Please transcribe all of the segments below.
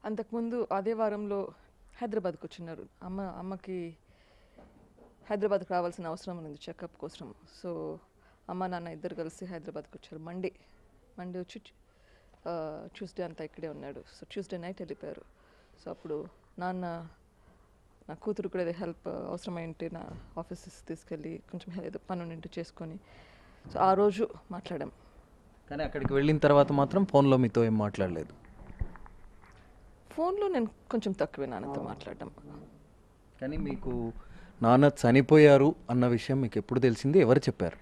అంతకుముందు అదే వారంలో హైదరాబాద్కి వచ్చినారు అమ్మ అమ్మకి హైదరాబాద్కి రావాల్సిన అవసరం ఉంది చెకప్ కోసం సో అమ్మ నాన్న ఇద్దరు కలిసి హైదరాబాద్కి వచ్చారు మండే మండే వచ్చి ట్యూస్డే అంతా ఇక్కడే ఉన్నాడు సో ట్యూస్డే నైట్ వెళ్ళిపోయారు సో అప్పుడు నాన్న నా కూతురు కూడా ఏదో హెల్ప్ అవసరమైంటే నా ఆఫీసెస్ తీసుకెళ్ళి కొంచెం ఏదో పని ఉండింటి చేసుకొని సో ఆ రోజు మాట్లాడాం కానీ అక్కడికి వెళ్ళిన తర్వాత మాత్రం ఫోన్లో మీతో ఏం మాట్లాడలేదు ఫోన్లో నేను కొంచెం తక్కువే నాన్నతో మాట్లాడడం కానీ మీకు నాన్న చనిపోయారు అన్న విషయం మీకు ఎప్పుడు తెలిసింది ఎవరు చెప్పారు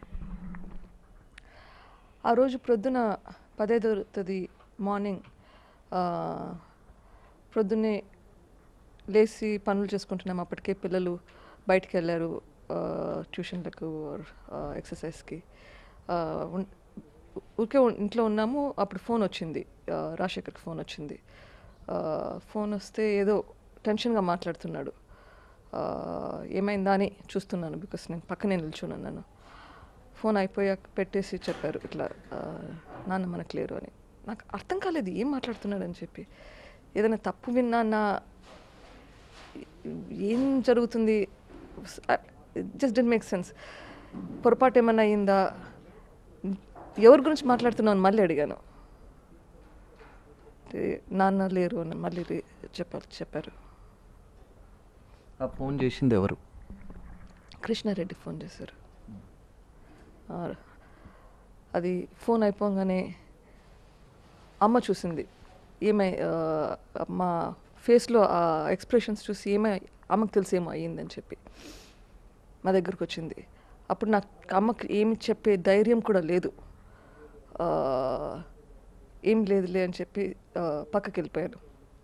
ఆ రోజు ప్రొద్దున పదైదో తేదీ మార్నింగ్ ఆ, ప్రొద్దున్నే లేచి పనులు చేసుకుంటున్నాం అప్పటికే పిల్లలు బయటికి వెళ్ళారు ఆ, ట్యూషన్లకు ఆ, ఎక్సర్సైజ్కి ఆ, ఉన్- ఊరికే ఉన్- ఇంట్లో ఉన్నాము అప్పుడు ఫోన్ వచ్చింది ఆ, రాజశేఖర్కి ఫోన్ వచ్చింది ఆ, ఫోన్ వస్తే ఏదో టెన్షన్గా మాట్లాడుతున్నాడు ఆ, ఏమైందా అని చూస్తున్నాను బికాస్ నేను పక్కనే నిల్చున్నాను ఫోన్ అయిపోయాక పెట్టేసి చెప్పారు ఇట్లా ఆ, నాన్న మనకు లేరు అని నాకు అర్థం కాలేదు ఏం మాట్లాడుతున్నాడు అని చెప్పి ఏదైనా తప్పు విన్నా నా ఏం జరుగుతుంది జస్ట్ డెంట్ మేక్ సెన్స్ పొరపాటు ఏమన్నా అయిందా ఎవరి గురించి మాట్లాడుతున్నావు అని మళ్ళీ అడిగాను అంటే నాన్న లేరు అని మళ్ళీ రి- చెప్పారు చెప్పారు ఆ ఫోన్ చేసింది ఎవరు కృష్ణారెడ్డి ఫోన్ చేశారు ఆ, అది ఫోన్ అయిపోగానే అమ్మ చూసింది ఏమై ఆ, మా ఫేస్లో ఆ ఎక్స్ప్రెషన్స్ చూసి ఏమై అమ్మకు తెలిసి ఏమో అయ్యిందని చెప్పి మా దగ్గరకు వచ్చింది అప్పుడు నాకు అమ్మకి ఏమి చెప్పే ధైర్యం కూడా లేదు ఆ, ఏం లేదులే అని చెప్పి ఆ, పక్కకి వెళ్ళిపోయాను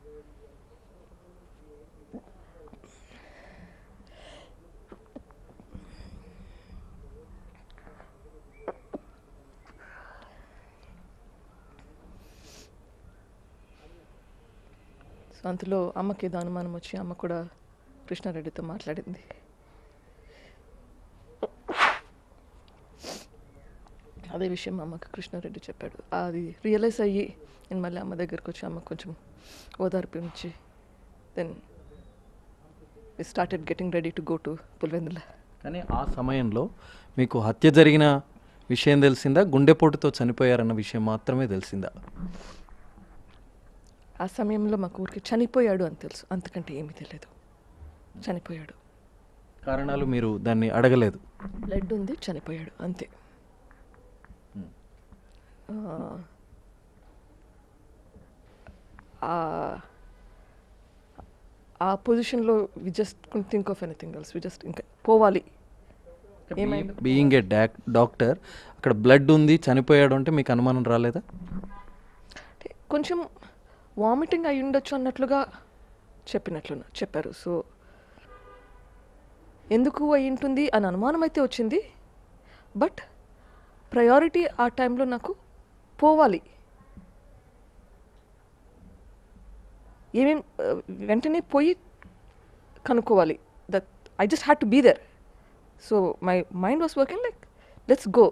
సో అంతలో అమ్మకి ఏదో అనుమానం వచ్చి అమ్మ కూడా కృష్ణారెడ్డితో మాట్లాడింది అదే విషయం అమ్మకి కృష్ణారెడ్డి చెప్పాడు అది రియలైజ్ అయ్యి నేను మళ్ళీ అమ్మ దగ్గరికి వచ్చి అమ్మకు కొంచెం ఓదార్పించి then we started getting ready to go to Pulivendula కానీ ఆ సమయంలో మీకు హత్య జరిగిన విషయం తెలిసిందా గుండెపోటుతో చనిపోయారన్న విషయం మాత్రమే తెలిసిందా ఆ సమయంలో మాకు ఊరికి చనిపోయాడు అని తెలుసు అంతకంటే ఏమీ తెలియదు చనిపోయాడు కారణాలు మీరు దాన్ని అడగలేదు బ్లడ్ ఉంది చనిపోయాడు అంతే ఆ, ఆ- ఆ పొజిషన్లో we just think of anything else we just ఇంకా పోవాలి ఏమైంది బీయింగ్ ఏ డాక్ డాక్టర్ అక్కడ బ్లడ్ ఉంది చనిపోయాడు అంటే మీకు అనుమానం రాలేదా అంటే కొంచెం వామిటింగ్ అయి ఉండొచ్చు అన్నట్లుగా చెప్పినట్లు చెప్పారు సో ఎందుకు అయి ఉంటుంది అని అనుమానం అయితే వచ్చింది బట్ ప్రయారిటీ ఆ టైంలో నాకు పోవాలి ఏమేం ఆ, వెంటనే పోయి కనుక్కోవాలి that I just had to be there so my mind was working like let's go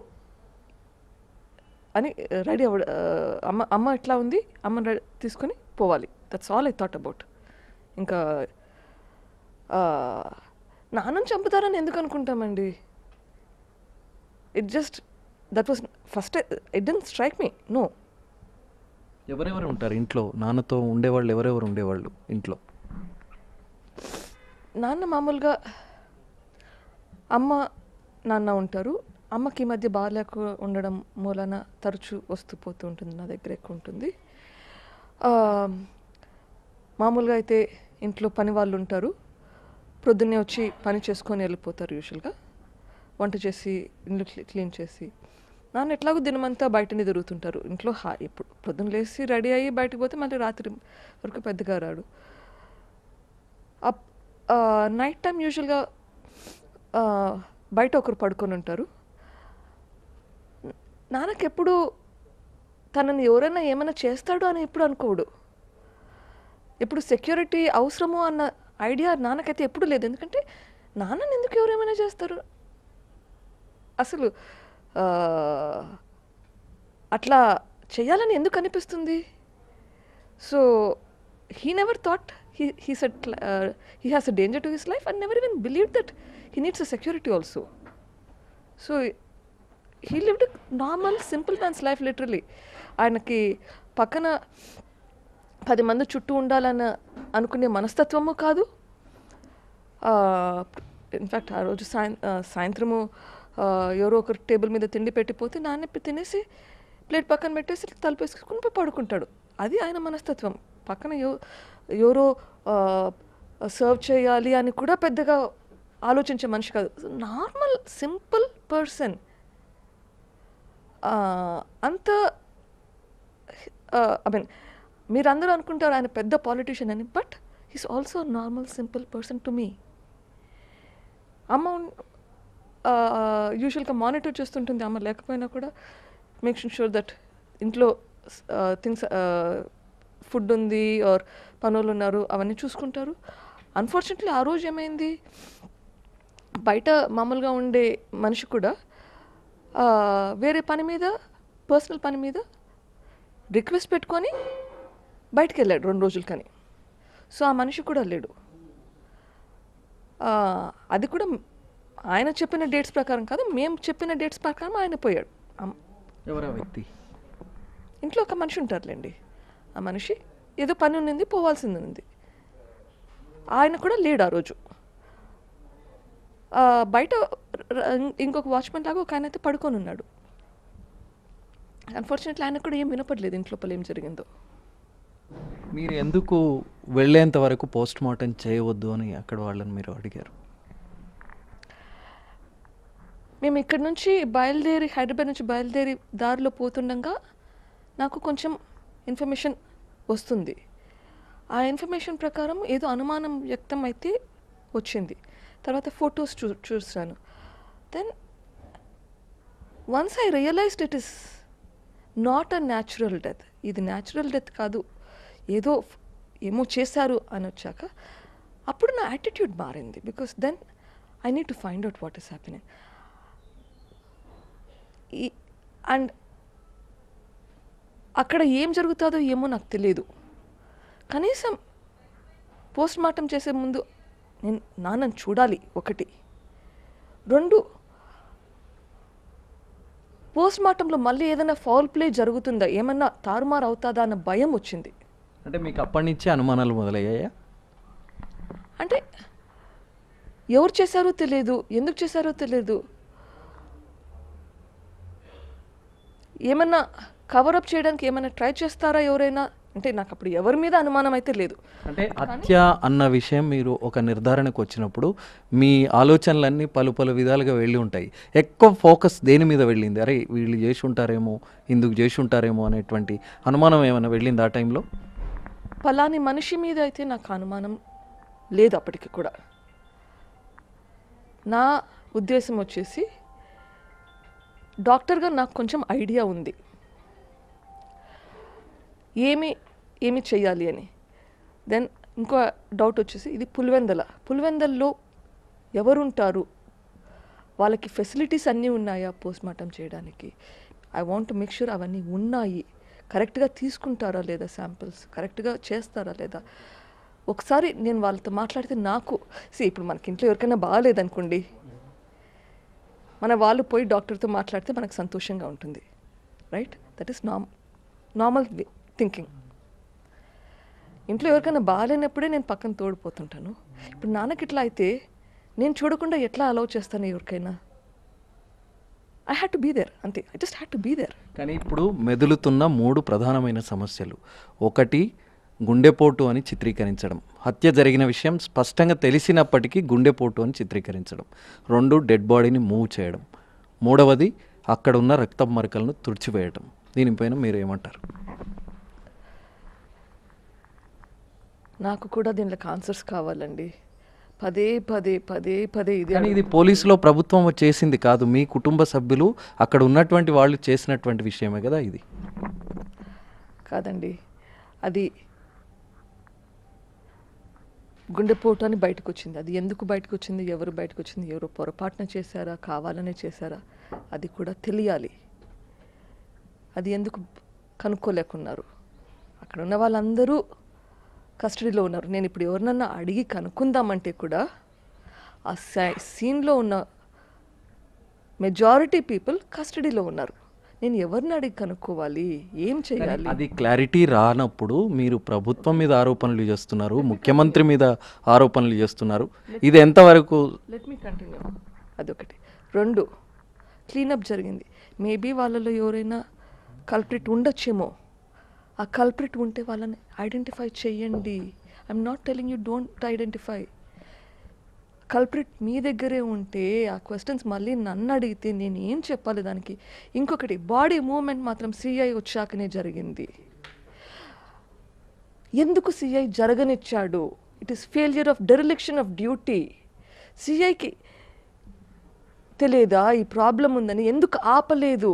అని రెడీ అవ్వ ఆ, అమ్మ అమ్మ ఎట్లా ఉంది అమ్మ రెడీ తీసుకొని పోవాలి that's all I thought about ఇంకా ఆ, నాన్నని చంపుతారని ఎందుకు అనుకుంటామండి it just that was first it didn't strike me no ఎవరెవరు ఉంటారు ఇంట్లో నాన్నతో ఉండేవాళ్ళు ఎవరెవరు ఉండేవాళ్ళు ఇంట్లో నాన్న మామూలుగా అమ్మ నాన్న ఉంటారు అమ్మకి ఈ మధ్య బాగాలేక ఉండడం మూలన తరచూ వస్తూ పోతూ ఉంటుంది నా దగ్గర ఎక్కువ ఉంటుంది ఆ, మామూలుగా అయితే ఇంట్లో పని వాళ్ళు ఉంటారు ప్రొద్దున్నే వచ్చి పని చేసుకొని వెళ్ళిపోతారు యూజువల్గా వంట చేసి ఇల్లు క్లీ- క్లీన్ చేసి నాన్న ఎట్లాగో దినమంతా బయటనే తిరుగుతుంటారు ఇంట్లో హా ఇప్పుడు పొద్దున్న లేచి రెడీ అయ్యి బయటకు పోతే మళ్ళీ రాత్రి వరకు పెద్దగా రాడు అప్ నైట్ టైం యూజువల్గా బయట ఒకరు పడుకొని ఉంటారు నాన్నకి ఎప్పుడు తనని ఎవరైనా ఏమైనా చేస్తాడు అని ఎప్పుడు అనుకోడు ఇప్పుడు సెక్యూరిటీ అవసరము అన్న ఐడియా నాన్నకైతే ఎప్పుడు లేదు ఎందుకంటే నాన్నని ఎందుకు ఎవరేమైనా చేస్తారు అసలు ఆ, అట్లా చేయాలని ఎందుకు అనిపిస్తుంది so he never thought he, he said uh, he has a danger to his life and never even believed that he needs a security also. So he lived a normal, simple man's life literally. ఆయనకి పక్కన పది మంది చుట్టూ ఉండాలన్న అనుకునే మనస్తత్వము కాదు in fact ఆ రోజు సాయం ఆ, సాయంత్రము ఆ, ఎవరో ఒకరు టేబుల్ మీద తిండి పెట్టిపోతే నాన్న తినేసి ప్లేట్ పక్కన పెట్టేసి తలుపేసుకుని పోయి పడుకుంటాడు అది ఆయన మనస్తత్వం పక్కన ఎవ- ఎవరో సర్వ్ చేయాలి అని కూడా పెద్దగా ఆలోచించే మనిషి కాదు నార్మల్ సింపుల్ పర్సన్ అంత ఐ మీన్ మీరందరూ అనుకుంటారు ఆయన పెద్ద పాలిటీషియన్ అని but he's also normal simple person to me అమ్మ యూజువల్గా మానిటర్ చేస్తుంటుంది అమ్మ లేకపోయినా కూడా మేక్ షూర్ దట్ ఇంట్లో థింగ్స్ ఫుడ్ ఉంది ఆర్ పనులు ఉన్నారు అవన్నీ చూసుకుంటారు అన్ఫార్చునేట్లీ ఆ రోజు ఏమైంది బయట మామూలుగా ఉండే మనిషి కూడా ఆ, వేరే పని మీద పర్సనల్ పని మీద రిక్వెస్ట్ పెట్టుకొని బయటికి వెళ్ళాడు రెండు రోజులు కానీ సో ఆ మనిషి కూడా లేడు ఆ, అది కూడా ఆయన చెప్పిన డేట్స్ ప్రకారం కాదు మేము చెప్పిన డేట్స్ ప్రకారం ఆయన పోయాడు అమ్- ఎవరా వ్యక్తి ఇంట్లో ఒక మనిషి ఉంటారులేండి ఆ మనిషి ఏదో పని ఉన్నింది పోవాల్సింది ఉంది ఆయన కూడా లేడు ఆ రోజు ఆ, బయట ర- ఇంకొక వాచ్మెన్ లాగా ఒక ఆయన అయితే పడుకొని ఉన్నాడు అన్ఫార్చునేట్లీ ఆయన కూడా ఏం వినపడలేదు ఇంట్లో లోపల ఏం జరిగిందో మీరు ఎందుకు వెళ్ళేంత వరకు పోస్ట్ మార్టం చేయవద్దు అని అక్కడ వాళ్ళని మీరు అడిగారు మేము ఇక్కడ నుంచి బయలుదేరి హైదరాబాద్ నుంచి బయలుదేరి దారిలో పోతుండగా నాకు కొంచెం ఇన్ఫర్మేషన్ వస్తుంది ఆ ఇన్ఫర్మేషన్ ప్రకారం ఏదో అనుమానం వ్యక్తం అయితే వచ్చింది తర్వాత ఫొటోస్ చూ చూసాను then once I realized it is not a natural death ఇది న్యాచురల్ డెత్ కాదు ఏదో ఫ్- ఏమో చేశారు అని వచ్చాక అప్పుడు నా యాటిట్యూడ్ మారింది because then I need to find out what is happening ఈ అండ్ అక్కడ ఏం జరుగుతుందో ఏమో నాకు తెలియదు కనీసం పోస్ట్ మార్టం చేసే ముందు నేను నాన్నని చూడాలి ఒకటి రెండు పోస్ట్ మార్టంలో మళ్ళీ ఏదైనా ఫౌల్ ప్లే జరుగుతుందా ఏమన్నా తారుమారు అవుతుందా అన్న భయం వచ్చింది అంటే మీకు అప్పటి నుంచే అనుమానాలు మొదలయ్యాయా అంటే ఎవరు చేశారో తెలియదు ఎందుకు చేశారో తెలియదు ఏమన్నా కవరప్ చేయడానికి ఏమైనా ట్రై చేస్తారా ఎవరైనా అంటే నాకు అప్పుడు ఎవరి మీద అనుమానం అయితే లేదు అంటే హత్య అన్న విషయం మీరు ఒక నిర్ధారణకు వచ్చినప్పుడు మీ ఆలోచనలన్నీ పలు పలు విధాలుగా వెళ్ళి ఉంటాయి ఎక్కువ ఫోకస్ దేని మీద వెళ్ళింది అరే వీళ్ళు చేసి ఉంటారేమో ఇందుకు చేసి ఉంటారేమో అనేటువంటి అనుమానం ఏమైనా వెళ్ళింది ఆ టైంలో ఫలాని మనిషి మీద అయితే నాకు అనుమానం లేదు అప్పటికి కూడా నా ఉద్దేశం వచ్చేసి డాక్టర్గా నాకు కొంచెం ఐడియా ఉంది ఏమి ఏమి చెయ్యాలి అని దెన్ ఇంకో డౌట్ వచ్చేసి ఇది పులివెందల పులివెందల్లో ఎవరుంటారు వాళ్ళకి ఫెసిలిటీస్ అన్నీ ఉన్నాయా పోస్ట్ మార్టం చేయడానికి ఐ వాంట్ మేక్ షూర్ అవన్నీ ఉన్నాయి కరెక్ట్గా తీసుకుంటారా లేదా శాంపిల్స్ కరెక్ట్గా చేస్తారా లేదా ఒకసారి నేను వాళ్ళతో మాట్లాడితే నాకు సి ఇప్పుడు మనకి ఇంట్లో ఎవరికైనా బాగాలేదనుకోండి మన వాళ్ళు పోయి డాక్టర్తో మాట్లాడితే మనకు సంతోషంగా ఉంటుంది రైట్ దట్ ఈస్ నామ్ నార్మల్ థింకింగ్ ఇంట్లో ఎవరికైనా బాగాలేనప్పుడే నేను పక్కన తోడిపోతుంటాను ఇప్పుడు నాన్నకి ఇట్లా అయితే నేను చూడకుండా ఎట్లా అలౌ చేస్తాను ఎవరికైనా I had to be there అంతే I just had to be there కానీ ఇప్పుడు మెదులుతున్న మూడు ప్రధానమైన సమస్యలు ఒకటి గుండెపోటు అని చిత్రీకరించడం హత్య జరిగిన విషయం స్పష్టంగా తెలిసినప్పటికీ గుండెపోటు అని చిత్రీకరించడం రెండు డెడ్ బాడీని మూవ్ చేయడం మూడవది అక్కడ ఉన్న రక్తం మరకలను తుడిచివేయడం దీనిపైన మీరు ఏమంటారు నాకు కూడా దీనిలోకి ఆన్సర్స్ కావాలండి పదే పదే పదే పదే ఇది కానీ ఇది పోలీసులో ప్రభుత్వం చేసింది కాదు మీ కుటుంబ సభ్యులు అక్కడ ఉన్నటువంటి వాళ్ళు చేసినటువంటి విషయమే కదా ఇది కాదండి అది గుండెపోటు అని బయటకు వచ్చింది అది ఎందుకు బయటకు వచ్చింది ఎవరు బయటకు వచ్చింది ఎవరు పొరపాటున చేశారా కావాలనే చేశారా అది కూడా తెలియాలి అది ఎందుకు కనుక్కోలేకున్నారు అక్కడ ఉన్న వాళ్ళందరూ కస్టడీలో ఉన్నారు నేను ఇప్పుడు ఎవరినన్నా అడిగి కనుక్కుందామంటే కూడా ఆ సీన్లో ఉన్న మెజారిటీ పీపుల్ కస్టడీలో ఉన్నారు నేను ఎవరిని అడిగి కనుక్కోవాలి ఏం చేయాలి అది క్లారిటీ రానప్పుడు మీరు ప్రభుత్వం మీద ఆరోపణలు చేస్తున్నారు ముఖ్యమంత్రి మీద ఆరోపణలు చేస్తున్నారు ఇది ఎంతవరకు లెట్ మీ కంటిన్యూ అదొకటి రెండు క్లీనప్ జరిగింది మేబీ వాళ్ళలో ఎవరైనా కల్ప్రిట్ ఉండొచ్చేమో ఆ కల్ప్రిట్ ఉంటే వాళ్ళని ఐడెంటిఫై చేయండి I'm not telling you don't identify culprit మీ దగ్గరే ఉంటే ఆ క్వశ్చన్స్ మళ్ళీ నన్ను అడిగితే నేను ఏం చెప్పాలి దానికి ఇంకొకటి బాడీ మూమెంట్ మాత్రం సిఐ వచ్చాకనే జరిగింది ఎందుకు సిఐ జరగనిచ్చాడు it is failure of dereliction of duty సిఐకి తెలియదా ఈ ప్రాబ్లం ఉందని ఎందుకు ఆపలేదు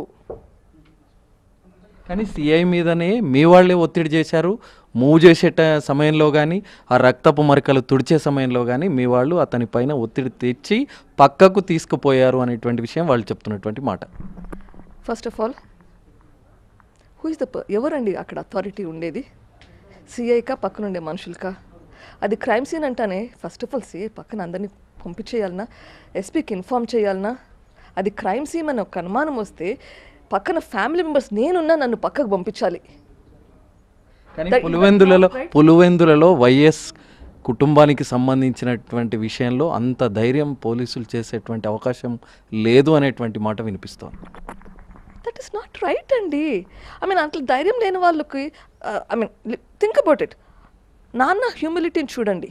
కానీ సిఐ మీదనే మీ వాళ్ళే ఒత్తిడి చేశారు మూవ్ చేసే ట- సమయంలో కానీ ఆ రక్తపు మరకలు తుడిచే సమయంలో కానీ మీ వాళ్ళు అతని పైన ఒత్తిడి తెచ్చి పక్కకు తీసుకుపోయారు అనేటువంటి విషయం వాళ్ళు చెప్తున్నటువంటి మాట first of all who is the ఎవరండి అక్కడ అథారిటీ ఉండేది సిఐకా పక్కనుండే మనుషులకా అది క్రైమ్ సీన్ అంటానే ఫస్ట్ ఆఫ్ ఆల్ సిఐ పక్కన అందరినీ పంపించేయాలనా ఎస్పీకి ఇన్ఫామ్ చేయాలనా అది క్రైమ్ సీన్ అని ఒక అనుమానం వస్తే పక్కన ఫ్యామిలీ మెంబర్స్ నేనున్నా నన్ను పక్కకు పంపించాలి కానీ That- పులివెందులలో right? పులివెందులలో వైఎస్ కుటుంబానికి సంబంధించినటువంటి విషయంలో అంత ధైర్యం పోలీసులు చేసేటువంటి అవకాశం లేదు అనేటువంటి మాట వినిపిస్తోంది దట్ ఈస్ నాట్ రైట్ అండి ఐ మీన్ అంత ధైర్యం లేని వాళ్ళకి I mean think about it నాన్న హ్యూమిలిటీని చూడండి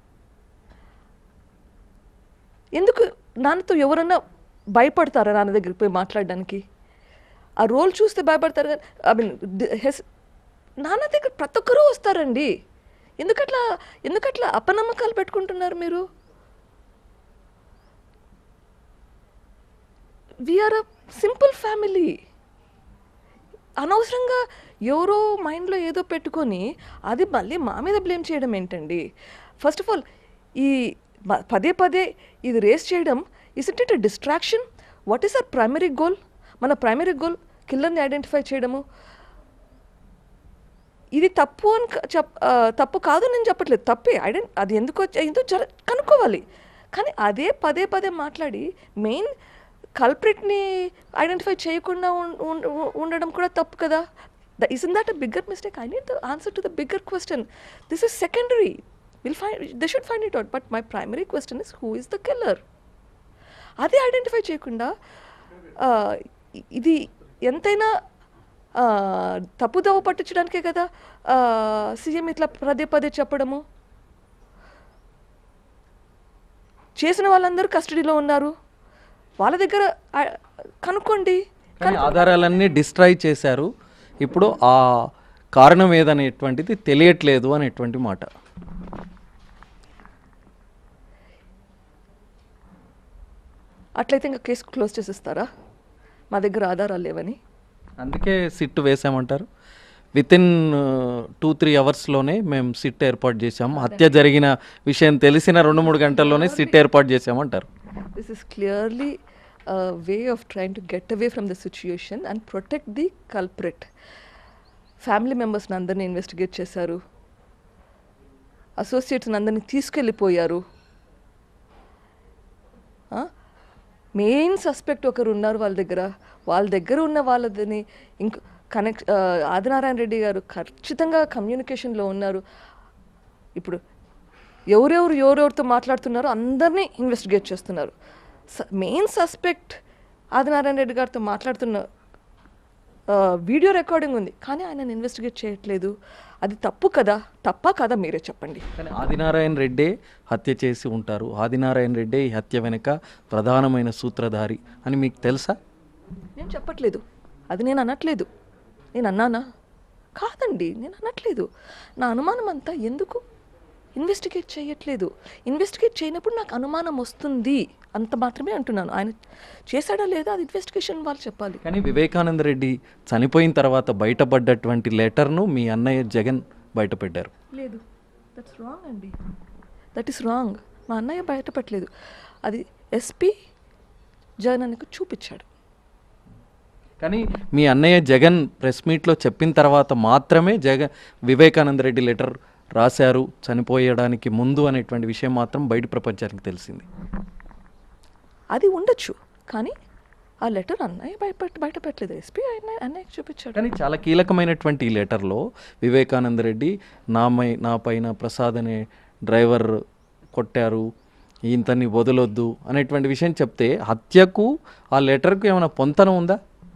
ఎందుకు నాన్నతో ఎవరన్నా భయపడతారా నాన్న దగ్గరికి పోయి మాట్లాడడానికి ఆ రోల్ చూస్తే భయపడతారు కానీ ఐ మీన్ హెస్ నాన్న దగ్గర ప్రతి ఒక్కరూ వస్తారండి ఎందుకట్లా ఎందుకట్లా అపనమ్మకాలు పెట్టుకుంటున్నారు మీరు వీఆర్ అ సింపుల్ ఫ్యామిలీ అనవసరంగా ఎవరో మైండ్లో ఏదో పెట్టుకొని అది మళ్ళీ మా మీద బ్లేమ్ చేయడం ఏంటండి ఫస్ట్ ఆఫ్ ఆల్ ఈ మ- పదే పదే ఇది రేస్ చేయడం is it it distraction what is our primary goal మన ప్రైమరీ గోల్ కిల్లర్ని ఐడెంటిఫై చేయడము ఇది తప్పు అని క- చెప్ ఆ, తప్పు కాదు నేను చెప్పట్లేదు తప్పే ఐడెంట్ అది ఎందుకు వచ్చి- ఎందుకు జర కనుక్కోవాలి కానీ అదే పదే పదే మాట్లాడి మెయిన్ కల్ప్రిట్ని ఐడెంటిఫై చేయకుండా ఉన్- ఉన్- ఉ- ఉండడం కూడా తప్పు కదా the in that a bigger mistake I need the answer to the bigger question this is secondary will find they should find it out but my primary question is who is the killer అది identify చేయకుండా ఆ, ఇ- ఇది ఎంతైనా ఆ, తప్పుదోవ పట్టించడానికే కదా CM ఇట్లా పదే పదే చెప్పడము చేసిన వాళ్ళందరూ కస్టడీలో ఉన్నారు వాళ్ళ దగ్గర ఆ, కనుక్కోండి కానీ ఆధారాలన్నీ డిస్ట్రాయ్ చేశారు ఇప్పుడు ఆ కారణం ఏదనేటువంటిది తెలియట్లేదు అనేటువంటి మాట అట్లయితే ఇంకా కేసు క్లోజ్ చేసేస్తారా మా దగ్గర ఆధారాలు లేవని అందుకే సిట్ వేసామంటారు విత్ ఇన్ టూ త్రీ అవర్స్లోనే మేము సిట్ ఏర్పాటు చేసాము హత్య జరిగిన విషయం తెలిసిన రెండు మూడు గంటల్లోనే సిట్ ఏర్పాటు చేసామంటారు this is clearly way of trying to get away from the situation and protect the culprit family మెంబర్స్ని అందరినీ ఇన్వెస్టిగేట్ చేశారు అసోసియేట్స్ని అందరినీ తీసుకెళ్ళిపోయారు మెయిన్ సస్పెక్ట్ ఒకరు ఉన్నారు వాళ్ళ దగ్గర వాళ్ళ దగ్గర ఉన్న వాళ్ళని ఇంక కనెక్ట్ ఆదినారాయణ రెడ్డి గారు ఖచ్చితంగా కమ్యూనికేషన్లో ఉన్నారు ఇప్పుడు ఎవరెవరు ఎవరెవరితో మాట్లాడుతున్నారో అందరినీ ఇన్వెస్టిగేట్ చేస్తున్నారు మెయిన్ సస్పెక్ట్ ఆదినారాయణ రెడ్డి గారితో మాట్లాడుతున్న ఆ, వీడియో రికార్డింగ్ ఉంది కానీ ఆయన ఇన్వెస్టిగేట్ చేయట్లేదు అది తప్పు కదా తప్పా కదా మీరే చెప్పండి కానీ ఆదినారాయణ రెడ్డే హత్య చేసి ఉంటారు ఆదినారాయణ రెడ్డే ఈ హత్య వెనుక ప్రధానమైన సూత్రధారి అని మీకు తెలుసా నేను చెప్పట్లేదు అది నేను అనట్లేదు నేను అన్నానా కాదండి నేను అనట్లేదు నా అనుమానం అంతా ఎందుకు ఇన్వెస్టిగేట్ చేయట్లేదు ఇన్వెస్టిగేట్ చేయనప్పుడు నాకు అనుమానం వస్తుంది అంత మాత్రమే అంటున్నాను ఆయన చేశాడా లేదా అది ఇన్వెస్టిగేషన్ వాళ్ళు చెప్పాలి కానీ వివేకానంద రెడ్డి చనిపోయిన తర్వాత బయటపడ్డటువంటి లెటర్ను మీ అన్నయ్య జగన్ బయటపెట్టారు లేదు దట్స్ రాంగ్ అండి దట్ ఈస్ రాంగ్ మా అన్నయ్య బయటపట్టలేదు అది ఎస్పీ జగన్ అన్నకు చూపించాడు కానీ మీ అన్నయ్య జగన్ ప్రెస్ మీట్లో చెప్పిన తర్వాత మాత్రమే జగన్ వివేకానంద రెడ్డి లెటర్ రాశారు చనిపోయడానికి ముందు అనేటువంటి విషయం మాత్రం బయట ప్రపంచానికి తెలిసింది అది ఉండొచ్చు కానీ ఆ లెటర్ అన్నయ్య బయట బయట పెట్టలేదు ఎస్పీ అన్నయ్య అన్నయ్యకి చూపించాడు కానీ చాలా కీలకమైనటువంటి ఈ లెటర్లో వివేకానంద రెడ్డి నామై నా పైన ప్రసాద్ అనే డ్రైవర్ కొట్టారు ఇంతని వదలొద్దు అనేటువంటి విషయం చెప్తే హత్యకు ఆ లెటర్కు ఏమైనా పొంతన ఉందా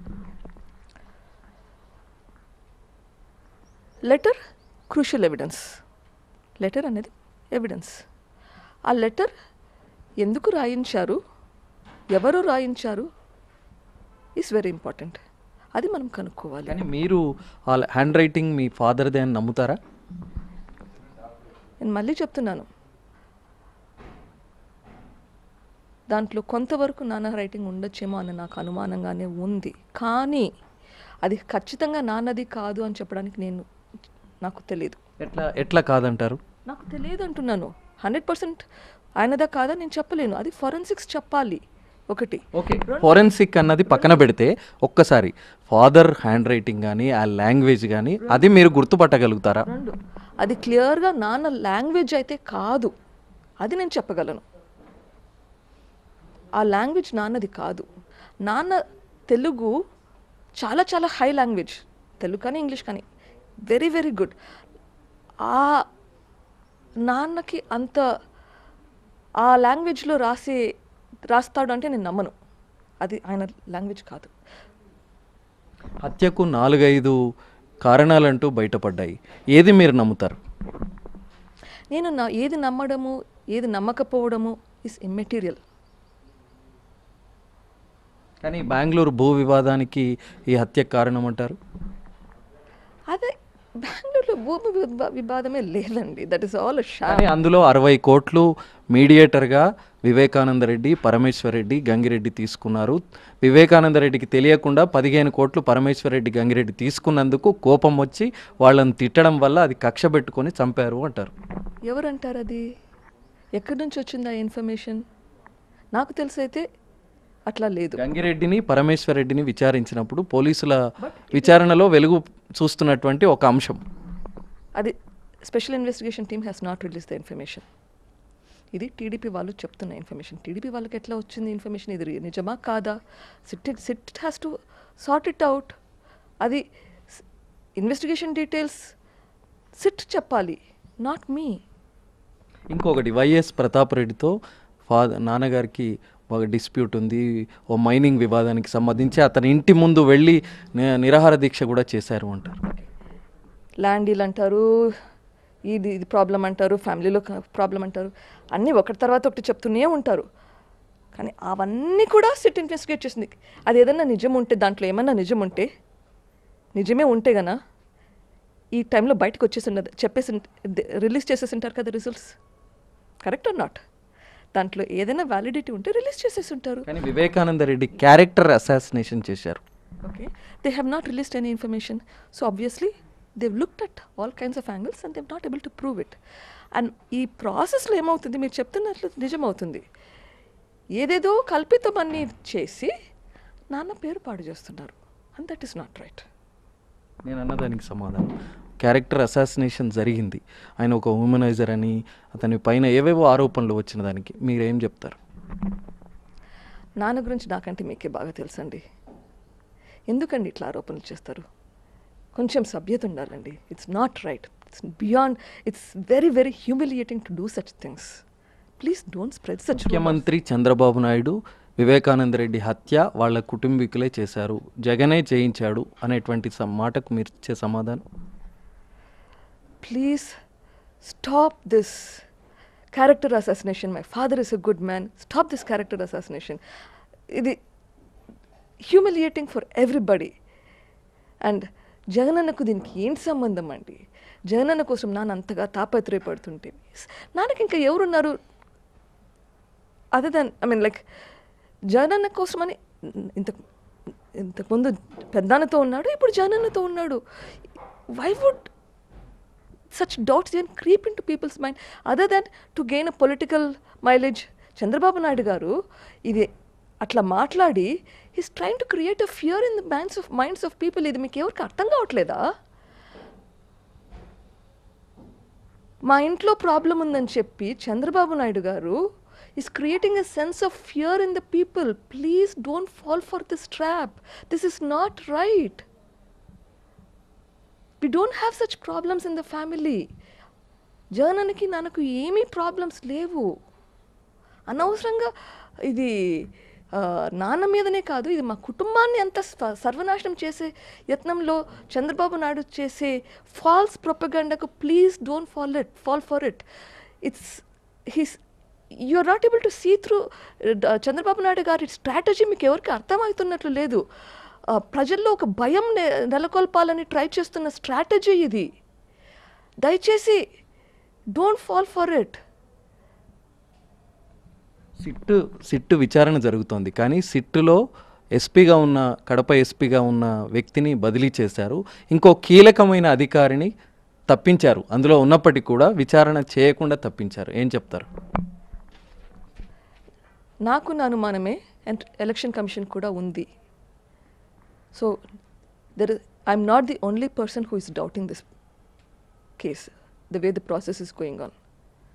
లెటర్ క్రూషియల్ ఎవిడెన్స్ లెటర్ అనేది ఎవిడెన్స్ ఆ లెటర్ ఎందుకు రాయించారు ఎవరు రాయించారు ఈస్ వెరీ ఇంపార్టెంట్ అది మనం కనుక్కోవాలి కానీ మీరు ఆ హ్యాండ్ రైటింగ్ మీ ఫాదర్దే అని నమ్ముతారా నేను మళ్ళీ చెప్తున్నాను దాంట్లో కొంతవరకు నాన్న రైటింగ్ ఉండొచ్చేమో అని నాకు అనుమానంగానే ఉంది కానీ అది ఖచ్చితంగా నాన్నది కాదు అని చెప్పడానికి నేను నాకు తెలియదు ఎట్లా ఎట్లా కాదంటారు నాకు తెలియదు అంటున్నాను హండ్రెడ్ పర్సెంట్ ఆయనదా కాదా నేను చెప్పలేను అది ఫొరెన్సిక్స్ చెప్పాలి ఒకటి ఓకే ఫోరెన్సిక్ అన్నది పక్కన పెడితే ఒక్కసారి ఫాదర్ హ్యాండ్ రైటింగ్ కానీ ఆ లాంగ్వేజ్ కానీ అది మీరు గుర్తుపట్టగలుగుతారా రెండు అది క్లియర్గా నాన్న లాంగ్వేజ్ అయితే కాదు అది నేను చెప్పగలను ఆ లాంగ్వేజ్ నాన్నది కాదు నాన్న తెలుగు చాలా చాలా హై లాంగ్వేజ్ తెలుగు కానీ ఇంగ్లీష్ కానీ వెరీ వెరీ గుడ్ ఆ నాన్నకి అంత ఆ లాంగ్వేజ్లో రాసే రాస్తాడు అంటే నేను నమ్మను అది ఆయన లాంగ్వేజ్ కాదు హత్యకు నాలుగైదు కారణాలంటూ బయటపడ్డాయి ఏది మీరు నమ్ముతారు నేను నా ఏది నమ్మడము ఏది నమ్మకపోవడము ఇస్ ఇమ్మెటీరియల్ కానీ బెంగళూరు భూ వివాదానికి ఈ హత్య కారణం అంటారు అదే బెంగళూరులో భూమి వివా- వివాదమే లేదండి దట్ ఈస్ ఆల్ షా కానీ అందులో అరవై కోట్లు మీడియేటర్గా వివేకానంద రెడ్డి పరమేశ్వర్ రెడ్డి గంగిరెడ్డి తీసుకున్నారు వివేకానంద రెడ్డికి తెలియకుండా పదిహేను కోట్లు పరమేశ్వర్ రెడ్డి గంగిరెడ్డి తీసుకున్నందుకు కోపం వచ్చి వాళ్ళని తిట్టడం వల్ల అది కక్ష పెట్టుకొని చంపారు అంటారు ఎవరంటారు అది ఎక్కడి నుంచి వచ్చింది ఆ ఇన్ఫర్మేషన్ నాకు తెలిసైతే అట్లా లేదు గంగిరెడ్డిని పరమేశ్వర్ రెడ్డిని విచారించినప్పుడు పోలీసుల విచారణలో వెలుగు చూస్తున్నటువంటి ఒక అంశం అది special investigation team has not release the information ఇది టీడీపీ వాళ్ళు చెప్తున్న ఇన్ఫర్మేషన్ టీడీపీ వాళ్ళకి ఎట్లా వచ్చింది ఇన్ఫర్మేషన్ ఇది రి- నిజమా కాదా SIT SIT has to sort it out అది ఇన్వెస్టిగేషన్ డీటెయిల్స్ సిట్ చెప్పాలి నాట్ మీ ఇంకొకటి వైఎస్ ప్రతాప్ రెడ్డితో ఫాదర్ నాన్నగారికి ఒక డిస్ప్యూట్ ఉంది ఓ మైనింగ్ వివాదానికి సంబంధించి అతని ఇంటి ముందు వెళ్ళి ని- నిరాహార దీక్ష కూడా చేశారు అంటారు ల్యాండ్ డీల్ అంటారు ఇది ఇది ప్రాబ్లం అంటారు ఫ్యామిలీలో ప్రాబ్లం అంటారు అన్నీ ఒకటి తర్వాత ఒకటి చెప్తూనే ఉంటారు కానీ అవన్నీ కూడా సిట్ ఇన్వెస్టిగేట్ చేసింది అది ఏదన్నా నిజం ఉంటే దాంట్లో ఏమన్నా నిజం ఉంటే నిజమే ఉంటే గనా ఈ టైంలో బయటకు వచ్చేసి ఉండదు చెప్పేసి రిలీజ్ చేసేసి ఉంటారు కదా రిజల్ట్స్ కరెక్ట్ ఆర్ నాట్ దాంట్లో ఏదైనా వ్యాలిడిటీ ఉంటే రిలీజ్ చేసేసి ఉంటారు కానీ వివేకానంద రెడ్డి క్యారెక్టర్ అసాసినేషన్ చేశారు Okay. They have not released any information. So obviously, they've looked at all kinds of angles and they've not able to prove it. And ఈ ప్రాసెస్లో ఏమవుతుంది మీరు చెప్తున్నట్లు నిజమవుతుంది ఏదేదో కల్పితం అన్ని చేసి నాన్న పేరు పాడు చేస్తున్నారు and that is not right నేను అన్నదానికి సమాధానం క్యారెక్టర్ అసాసినేషన్ జరిగింది ఆయన ఒక హ్యూమనైజర్ అని అతని పైన ఏవేవో ఆరోపణలు వచ్చిన దానికి మీరేం చెప్తారు నాన్న గురించి నాకంటే మీకే బాగా తెలుసండి ఎందుకండి ఇట్లా ఆరోపణలు చేస్తారు కొంచెం సభ్యత ఉండాలండి it's not right it's beyond it's very very humiliating to do such things please don't spread such ముఖ్యమంత్రి చంద్రబాబు నాయుడు వివేకానంద రెడ్డి హత్య వాళ్ళ కుటుంబీకులే చేశారు జగనే చేయించాడు అనేటువంటి స- మాటకు మీరు ఇచ్చే సమాధానం please stop this character assassination my father is a good man stop this character assassination ఇది హ్యూమిలియేటింగ్ ఫర్ ఎవ్రీబడి అండ్ జగనన్నకు దీనికి ఏంటి సంబంధం అండి జగనన్న కోసం నాన్న అంతగా తాపత్రయపడుతుంటే నాన్నకి ఇంకా ఎవరున్నారు other than I mean like జగనన్న కోసమని ఇంత ఇంతకుముందు పెద్దాన్నతో ఉన్నాడు ఇప్పుడు జగనన్నతో ఉన్నాడు why would such doubts even creep into people's mind other than to gain a political mileage Chandrababu Naidu garu ఇది అట్లా మాట్లాడి he's trying to create a fear in the minds of minds of people ఇది మీకు ఎవరికి అర్థం కావట్లేదా మా ఇంట్లో ప్రాబ్లం ఉందని చెప్పి Chandrababu Naidu garu is creating a sense of fear in the people please don't fall for this trap this is not right we don't have such problems in the family జగనన్నకి నాకు ఏమీ ప్రాబ్లమ్స్ లేవు అనవసరంగా ఇది ఆ, నాన్న మీదనే కాదు ఇది మా కుటుంబాన్ని అంత స్వ- సర్వనాశనం చేసే యత్నంలో చంద్రబాబు నాయుడు చేసే ఫాల్స్ ప్రొపగండకు please don't fall it fall for it it's his you are not able to see through Chandrababu Naidu గారి స్ట్రాటజీ మీకు ఎవరికి అర్థమవుతున్నట్లు లేదు ఆ, ప్రజల్లో ఒక భయం నె- నెలకొల్పాలని ట్రై చేస్తున్న స్ట్రాటజీ ఇది దయచేసి don't fall for it SIT SIT విచారణ జరుగుతోంది కానీ సిట్టులో ఎస్పీగా ఉన్న కడప ఎస్పీగా ఉన్న వ్యక్తిని బదిలీ చేశారు ఇంకో కీలకమైన అధికారిని తప్పించారు అందులో ఉన్నప్పటికీ కూడా విచారణ చేయకుండా తప్పించారు ఏం చెప్తారు నాకున్న అనుమానమే అండ్ ఎలక్షన్ కమిషన్ కూడా ఉంది so there I'm not the only person who is doubting this case the way the process is going on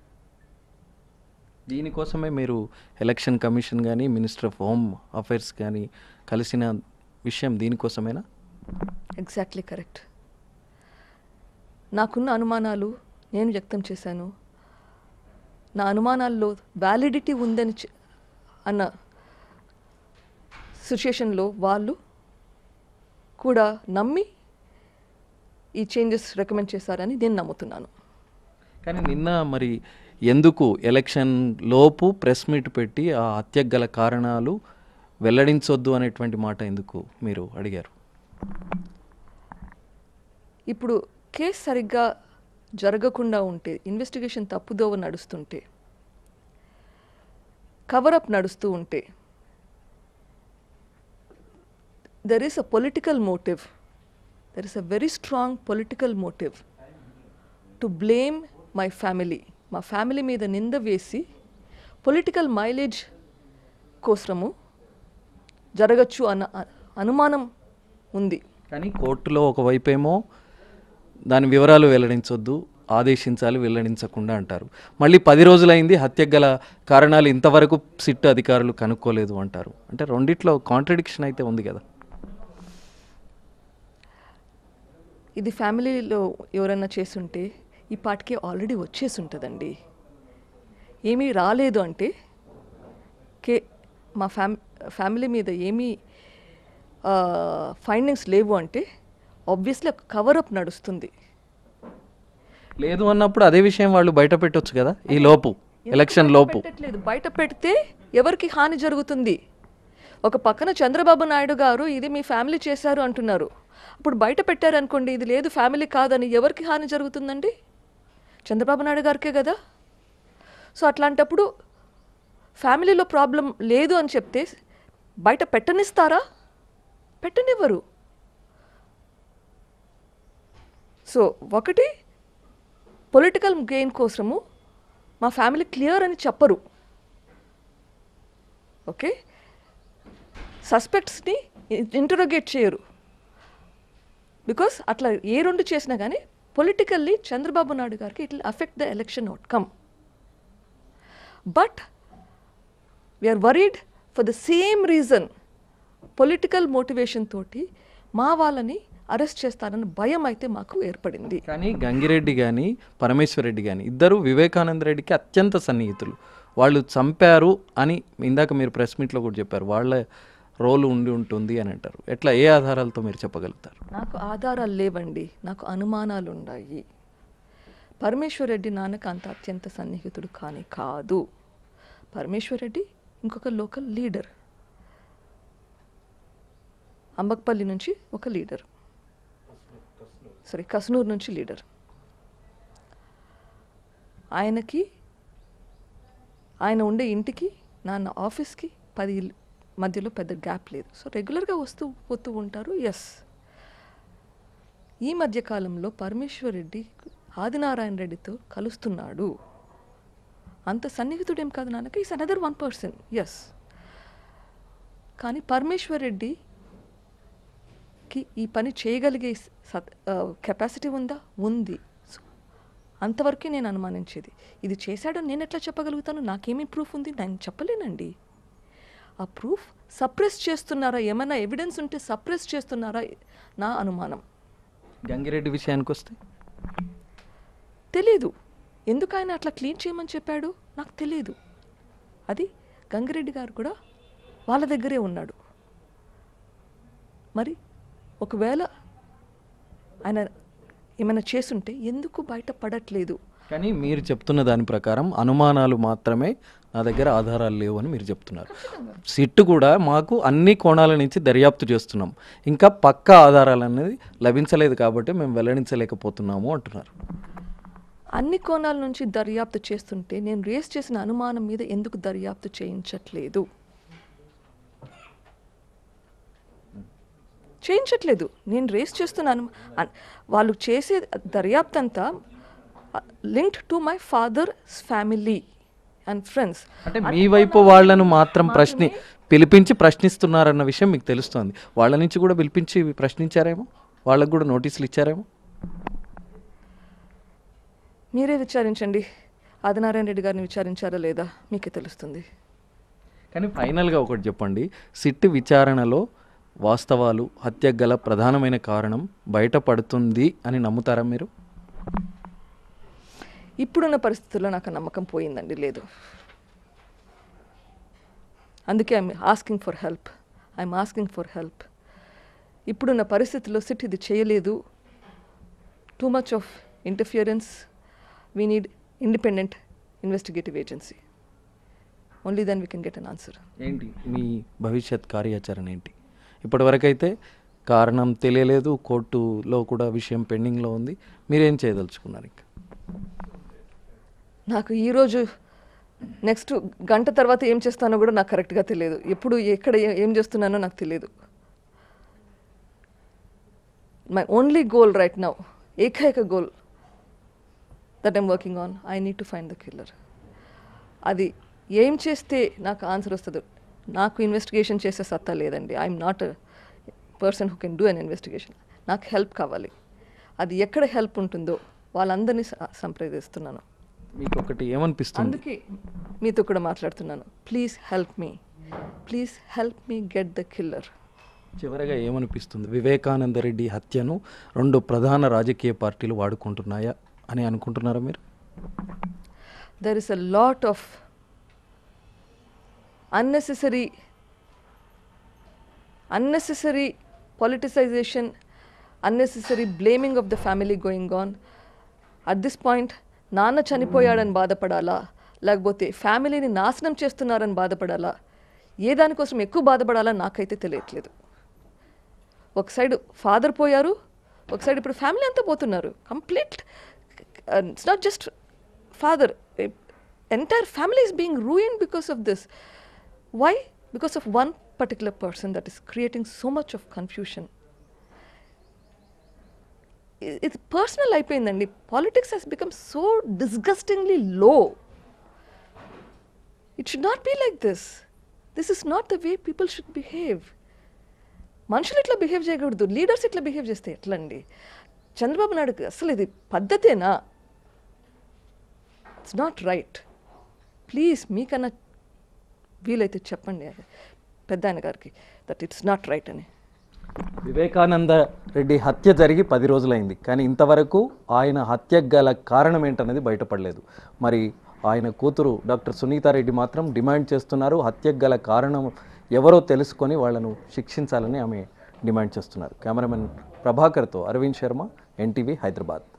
దీనికోసమే మీరు ఎలక్షన్ కమిషన్ కానీ మినిస్టర్ ఆఫ్ హోమ్ అఫైర్స్ కానీ కలిసిన విషయం దీనికోసమేనా ఎగ్జాక్ట్లీ కరెక్ట్ నాకున్న అనుమానాలు నేను వ్యక్తం చేశాను నా అనుమానాల్లో వ్యాలిడిటీ ఉందని చె- అన్న సిచ్యుయేషన్లో వాళ్ళు కూడా నమ్మి ఈ చేంజెస్ రికమెండ్ చేశారని నేను నమ్ముతున్నాను కానీ నిన్న మరి ఎందుకు ఎలక్షన్ లోపు ప్రెస్ మీట్ పెట్టి ఆ హత్యకు గల కారణాలు వెల్లడించొద్దు అనేటువంటి మాట ఎందుకు మీరు అడిగారు ఇప్పుడు కేసు సరిగ్గా జరగకుండా ఉంటే ఇన్వెస్టిగేషన్ తప్పుదోవ నడుస్తుంటే కవరప్ నడుస్తూ ఉంటే there is a political motive there is a very strong political motive to blame my family మా ఫ్యామిలీ మీద నింద వేసి పొలిటికల్ మైలేజ్ కోసము జరగచ్చు అన్న అ- అనుమానం ఉంది కానీ కోర్టులో ఒకవైపేమో దాని వివరాలు వెల్లడించొద్దు ఆదేశించాలి వెల్లడించకుండా అంటారు మళ్ళీ పది రోజులైంది హత్యకు గల కారణాలు ఇంతవరకు సిట్ అధికారులు కనుక్కోలేదు అంటారు అంటే రెండిట్లో కాంట్రడిక్షన్ అయితే ఉంది కదా ఇది ఫ్యామిలీలో ఎవరన్నా చేసుంటే ఈ పాటికే ఆల్రెడీ వచ్చేసి ఉంటుందండి ఏమీ రాలేదు అంటే కే మా ఫ్యామ్ ఫ్యామిలీ మీద ఏమీ ఫైండింగ్స్ లేవు అంటే ఆబ్వియస్లీ కవరప్ నడుస్తుంది లేదు అన్నప్పుడు అదే విషయం వాళ్ళు బయట పెట్టొచ్చు కదా ఈ లోపు ఎలక్షన్ లోపు పెట్టట్లేదు బయట పెడితే ఎవరికి హాని జరుగుతుంది ఒక పక్కన చంద్రబాబు నాయుడు గారు ఇది మీ ఫ్యామిలీ చేశారు అంటున్నారు అప్పుడు బయట పెట్టారు అనుకోండి ఇది లేదు ఫ్యామిలీ కాదని ఎవరికి హాని జరుగుతుందండి చంద్రబాబు నాయుడు గారికే కదా సో అట్లాంటప్పుడు ఫ్యామిలీలో ప్రాబ్లం లేదు అని చెప్తే బయట పెట్టనిస్తారా పెట్టనివ్వరు సో ఒకటి పొలిటికల్ గెయిన్ కోసము మా ఫ్యామిలీ క్లియర్ అని చెప్పరు ఓకే సస్పెక్ట్స్ని ఇంటరోగేట్ చేయరు బికాస్ అట్లా ఏ రెండు చేసినా కానీ పొలిటికల్లీ చంద్రబాబు నాయుడు గారికి it will affect the election outcome but we're worried for the same reason political motivation తోటి మా వాళ్ళని అరెస్ట్ చేస్తారన్న భయం అయితే మాకు ఏర్పడింది కానీ గంగిరెడ్డి కానీ పరమేశ్వర్ రెడ్డి కానీ ఇద్దరు వివేకానంద రెడ్డికి అత్యంత సన్నిహితులు వాళ్ళు చంపారు అని ఇందాక మీరు ప్రెస్ మీట్లో కూడా చెప్పారు వాళ్ళ రోల్ ఉండి ఉంటుంది అని అంటారు ఎట్లా ఏ ఆధారాలతో మీరు చెప్పగలుగుతారు నాకు ఆధారాలు లేవండి నాకు అనుమానాలు ఉన్నాయి పరమేశ్వర్ రెడ్డి నాన్నకు అంత అత్యంత సన్నిహితుడు కానీ కాదు పరమేశ్వర్ రెడ్డి ఇంకొక లోకల్ లీడర్ అంబక్పల్లి నుంచి ఒక లీడర్ సారీ కస్నూరు నుంచి లీడర్ ఆయనకి ఆయన ఉండే ఇంటికి నాన్న ఆఫీస్కి పది ఇల్- మధ్యలో పెద్ద గ్యాప్ లేదు సో రెగ్యులర్గా వస్తూ పోతూ ఉంటారు ఎస్ ఈ మధ్య కాలంలో పరమేశ్వర్ రెడ్డి ఆదినారాయణ రెడ్డితో కలుస్తున్నాడు అంత సన్నిహితుడేం కాదు నాన్నకి is another one person yes కానీ పరమేశ్వర్ రెడ్డికి ఈ పని చేయగలిగే కెపాసిటీ ఉందా ఉంది సో అంతవరకే నేను అనుమానించేది ఇది చేశాడని నేను ఎట్లా చెప్పగలుగుతాను నాకేమీ ప్రూఫ్ ఉంది నేను చెప్పలేనండి ఆ ప్రూఫ్ సప్రెస్ చేస్తున్నారా ఏమైనా ఎవిడెన్స్ ఉంటే సప్రెస్ చేస్తున్నారా నా అనుమానం గంగిరెడ్డి విషయానికి వస్తే తెలీదు ఎందుకు ఆయన అట్లా క్లీన్ చేయమని చెప్పాడు నాకు తెలియదు అది గంగిరెడ్డి గారు కూడా వాళ్ళ దగ్గరే ఉన్నాడు మరి ఒకవేళ ఆయన ఏమైనా చేసుంటే ఎందుకు బయట పడట్లేదు కానీ మీరు చెప్తున్న దాని ప్రకారం అనుమానాలు మాత్రమే నా దగ్గర ఆధారాలు లేవు అని మీరు చెప్తున్నారు సిట్ కూడా మాకు అన్ని కోణాల నుంచి దర్యాప్తు చేస్తున్నాం ఇంకా పక్క ఆధారాలు అనేది లభించలేదు కాబట్టి మేము వెల్లడించలేకపోతున్నాము అంటున్నారు అన్ని కోణాల నుంచి దర్యాప్తు చేస్తుంటే నేను రేస్ చేసిన అనుమానం మీద ఎందుకు దర్యాప్తు చేయించట్లేదు చేయించట్లేదు నేను రేస్ చేస్తున్నాను అన్- వాళ్ళు చేసే దర్యాప్తు అంతా linked to my father's family and friends అంటే మీ వైపు వాళ్ళను మాత్రం ప్రశ్ని పిలిపించి ప్రశ్నిస్తున్నారన్న విషయం మీకు తెలుస్తోంది వాళ్ళ నుంచి కూడా పిలిపించి ప్రశ్నించారేమో వాళ్ళకు కూడా నోటీసులు ఇచ్చారేమో మీరే విచారించండి ఆదినారాయణ రెడ్డి గారిని విచారించారా లేదా మీకే తెలుస్తుంది కానీ ఫైనల్గా ఒకటి చెప్పండి సిట్ విచారణలో వాస్తవాలు హత్యకు గల ప్రధానమైన కారణం బయటపడుతుంది అని నమ్ముతారా మీరు ఇప్పుడున్న పరిస్థితుల్లో నాకు ఆ నమ్మకం పోయిందండి లేదు అందుకే I'm asking for help I'm asking for help ఇప్పుడున్న పరిస్థితుల్లో సిట్ ఇది చేయలేదు too much of interference we need independent investigative agency only then we can get an answer ఏంటి మీ భవిష్యత్ కార్యాచరణ ఏంటి ఇప్పటివరకైతే కారణం తెలియలేదు కోర్టులో కూడా విషయం పెండింగ్లో ఉంది మీరేం చేయదలుచుకున్నారు ఇంకా నాకు ఈరోజు నెక్స్ట్ గంట తర్వాత ఏం చేస్తానో కూడా నాకు కరెక్ట్గా తెలియదు ఎప్పుడు ఎక్కడ ఏ- ఏం చేస్తున్నానో నాకు తెలియదు my only goal right now ఏకైక goal that I'm working on I need to find the killer అది ఏం చేస్తే నాకు ఆన్సర్ వస్తుందో నాకు ఇన్వెస్టిగేషన్ చేసే సత్తా లేదండి I'm not a person who can do an investigation నాకు హెల్ప్ కావాలి అది ఎక్కడ హెల్ప్ ఉంటుందో వాళ్ళందరినీ స- సంప్రదిస్తున్నాను మీకు ఒకటి ఏమనిపిస్తుంది అందుకే మీతో కూడా మాట్లాడుతున్నాను please help me please help me get the killer చివరగా ఏమనిపిస్తుంది వివేకానంద రెడ్డి హత్యను రెండు ప్రధాన రాజకీయ పార్టీలు వాడుకుంటున్నాయా అని అనుకుంటున్నారా మీరు there is a lot of unnecessary unnecessary politicization unnecessary blaming of the family going on at this point నాన్న చనిపోయాడని బాధపడాలా లేకపోతే ఫ్యామిలీని నాశనం చేస్తున్నారని బాధపడాలా ఏ దానికోసం ఎక్కువ బాధపడాలా నాకైతే తెలియట్లేదు ఒక సైడ్ ఫాదర్ పోయారు ఒక సైడ్ ఇప్పుడు ఫ్యామిలీ అంతా పోతున్నారు complete it's not just father entire family is being ruin because of this why because of one particular person that is creating so much of confusion ఇది పర్సనల్ అయిపోయిందండి politics he's become so disgustingly low it should not be like this this is not the way people should behave మనుషులు ఇట్లా behave చేయకూడదు leaders ఇట్లా behave చేస్తే ఎట్లా అండి చంద్రబాబు నాయుడుకి అసలు ఇది పద్ధతేనా ఇట్స్ నాట్ రైట్ ప్లీజ్ మీకన్నా వీలైతే చెప్పండి పెద్ద ఆయన గారికి దట్ ఇట్స్ నాట్ రైట్ అని వివేకానంద రెడ్డి హత్య జరిగి పది రోజులైంది కానీ ఇంతవరకు ఆయన హత్యకు గల కారణం ఏంటనేది బయటపడలేదు మరి ఆయన కూతురు డాక్టర్ సునీతారెడ్డి మాత్రం డిమాండ్ చేస్తున్నారు హత్యకు గల కారణం ఎవరో తెలుసుకొని వాళ్ళను శిక్షించాలని ఆమె డిమాండ్ చేస్తున్నారు కెమెరామెన్ ప్రభాకర్తో అరవింద్ శర్మ ఎన్టీవీ హైదరాబాద్